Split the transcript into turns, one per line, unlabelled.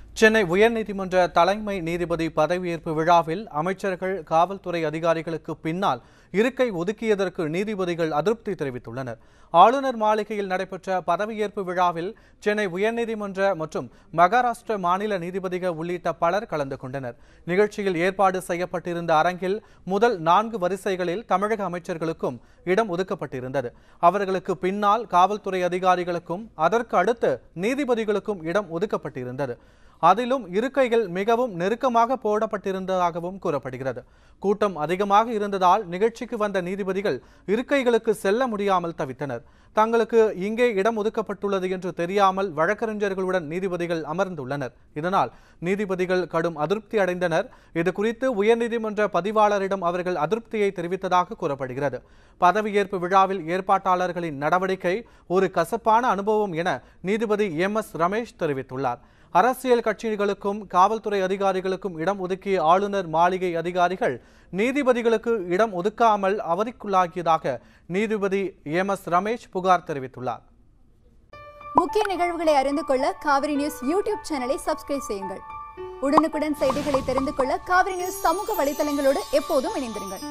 சென்னை உயர்நீதிமன்ற தலைமை நீதிபதி பதவியேற்பு விழாவில் அமைச்சர்கள் காவல்துறை அதிகாரிகளுக்கு பின்னால் இருக்கை ஒதுக்கியதற்கு நீதிபதிகள் அதிருப்தி தெரிவித்துள்ளனர் ஆளுநர் மாளிகையில் நடைபெற்ற பதவியேற்பு விழாவில் சென்னை உயர்நீதிமன்ற மற்றும் மகாராஷ்டிர மாநில நீதிபதிகள் உள்ளிட்ட பலர் கலந்து கொண்டனர் நிகழ்ச்சியில் ஏற்பாடு செய்யப்பட்டிருந்த அரங்கில் முதல் நான்கு வரிசைகளில் தமிழக அமைச்சர்களுக்கும் இடம் ஒதுக்கப்பட்டிருந்தது அவர்களுக்கு பின்னால் காவல்துறை அதிகாரிகளுக்கும் அதற்கு அடுத்து நீதிபதிகளுக்கும் இடம் ஒதுக்கப்பட்டிருந்தது அதிலும் இருக்கைகள் மிகவும் நெருக்கமாக போடப்பட்டிருந்ததாகவும் கூறப்படுகிறது கூட்டம் அதிகமாக இருந்ததால் நிகழ்ச்சிக்கு வந்த நீதிபதிகள் இருக்கைகளுக்கு செல்ல முடியாமல் தவித்தனர் தங்களுக்கு இங்கே இடம் ஒதுக்கப்பட்டுள்ளது என்று தெரியாமல் வழக்கறிஞர்களுடன் நீதிபதிகள் அமர்ந்துள்ளனர் இதனால் நீதிபதிகள் கடும் அதிருப்தி அடைந்தனர் இது குறித்து உயர்நீதிமன்ற பதிவாளரிடம் அவர்கள் அதிருப்தியை தெரிவித்ததாக கூறப்படுகிறது பதவியேற்பு விழாவில் ஏற்பாட்டாளர்களின் நடவடிக்கை ஒரு கசப்பான அனுபவம் என நீதிபதி எம் எஸ் ரமேஷ் தெரிவித்துள்ளார் அரசியல் கட்சிகளுக்கும் காவல்துறை அதிகாரிகளுக்கும் இடம் ஒதுக்கிய ஆளுநர் மாளிகை அதிகாரிகள் நீதிபதிகளுக்கு இடம் ஒதுக்காமல் அவதிக்குள்ளாகியதாக நீதிபதி எம் எஸ் ரமேஷ் புகார் தெரிவித்துள்ளார்
முக்கிய நிகழ்வுகளை அறிந்து கொள்ள காவிரி நியூஸ் யூடியூப் சேனலை சப்ஸ்கிரைப் செய்யுங்கள் உடனுக்குடன் செய்திகளை தெரிந்து கொள்ள காவிரி நியூஸ் சமூக வலைதளங்களோடு எப்போதும் இணைந்திருங்கள்